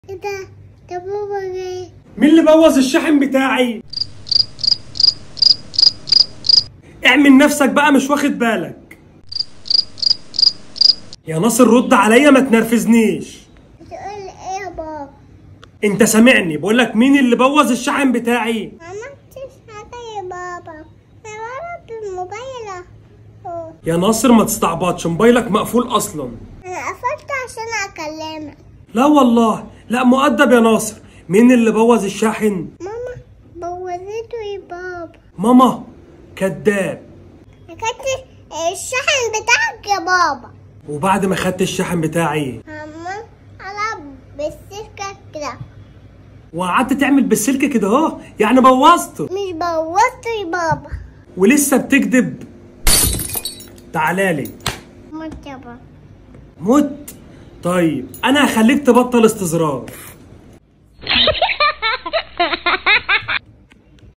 ايه ده ده بابا جاي مين اللي بوظ الشاحن بتاعي اعمل نفسك بقى مش واخد بالك يا ناصر رد عليا ما تنرفزنيش بتقول ايه يا بابا انت سامعني بقولك مين اللي بوظ الشاحن بتاعي ما عملتش حاجة يا بابا انا بلعب بالموبايل اهو يا ناصر ما تستعبطش موبايلك مقفول اصلا انا قفلت عشان اكلمك لا والله لا مؤدب يا ناصر مين اللي بوظ الشاحن ماما بوظته يا بابا ماما كذاب كانت الشحن بتاعك يا بابا وبعد ما خدت الشاحن بتاعي ماما العب بالسلكة كده وقعدت تعمل بالسلك كده اهو يعني بوظته مش بوظته يا بابا ولسه بتكذب تعالالي موت يا بابا مت طيب انا هخليك تبطل استظراف